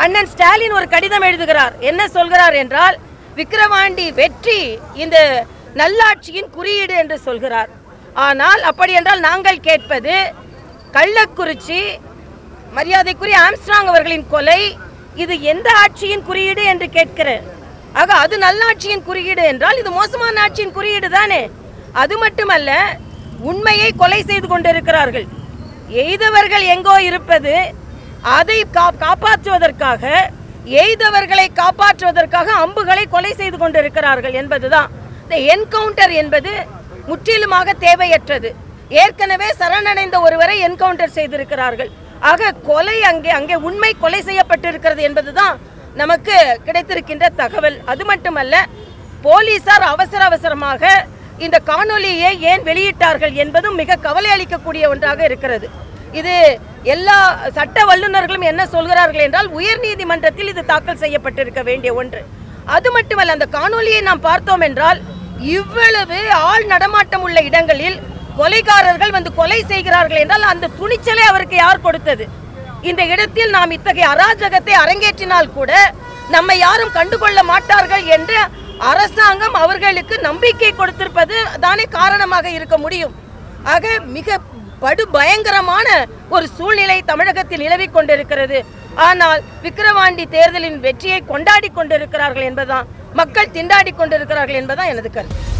அண்ணன் ஸ்டாலின் ஒரு கடிதம் எழுதுகிறார் என்ன சொல்கிறார் என்றால் விக்கிரவாண்டி வெற்றி இந்த நல்லாட்சியின் குறியீடு என்று சொல்கிறார் ஆனால் அப்படி என்றால் நாங்கள் கேட்பது கள்ளக்குறிச்சி மரியாதைக்குரிய ஆம்ஸ்ட்ராங் அவர்களின் கொலை இது எந்த ஆட்சியின் குறியீடு என்று கேட்கிறேன் ஆக அது நல்லாட்சியின் குறியீடு என்றால் இது மோசமான ஆட்சியின் குறியீடு தானே அது மட்டுமல்ல உண்மையை கொலை செய்து கொண்டிருக்கிறார்கள் எய்தவர்கள் எங்கோ இருப்பது அதை கா- காப்பாற்றுவதற்காக எய்தவர்களை காப்பாற்றுவதற்காக அம்புகளை கொலை செய்து கொண்டிருக்கிறார்கள் என்பதுதான் இந்த என்கவுண்டர் என்பது முற்றிலுமாக தேவையற்றது ஏற்கனவே சரணடைந்த ஒருவரை என்கவுண்டர் செய்திருக்கிறார்கள் ஆக கொலை அங்கே அங்கே உண்மை கொலை செய்யப்பட்டிருக்கிறது என்பதுதான் நமக்கு கிடைத்திருக்கின்ற தகவல் அது மட்டுமல்ல போலீசார் அவசர அவசரமாக இந்த காணொளியை ஏன் வெளியிட்டார்கள் என்பதும் மிக கவலை அளிக்கக்கூடிய ஒன்றாக இருக்கிறது இது எல்லா சட்ட வல்லுநர்களும் என்ன சொல்கிறார்கள் என்றால் உயர்நீதிமன்றத்தில் இது தாக்கல் செய்யப்பட்டிருக்க வேண்டிய ஒன்று அது மட்டுமல்ல அந்த காணொளியை நாம் பார்த்தோம் என்றால் இவ்வளவு ஆள் நடமாட்டம் உள்ள இடங்களில் கொலைகாரர்கள் வந்து கொலை செய்கிறார்கள் என்றால் அந்த துணிச்சலை அவருக்கு யார் கொடுத்தது இந்த இடத்தில் நாம் இத்தகைய அராஜகத்தை அரங்கேற்றினால் கூட நம்மை யாரும் கண்டுகொள்ள மாட்டார்கள் என்று அரசாங்கம் அவர்களுக்கு நம்பிக்கை கொடுத்திருப்பது தானே காரணமாக இருக்க முடியும் ஆக மிக படு பயங்கரமான ஒரு சூழ்நிலை தமிழகத்தில் நிலவிக் கொண்டிருக்கிறது ஆனால் விக்கிரவாண்டி தேர்தலின் வெற்றியை கொண்டாடி கொண்டிருக்கிறார்கள் என்பதுதான் மக்கள் திண்டாடி கொண்டிருக்கிறார்கள் என்பதுதான் எனது கருத்து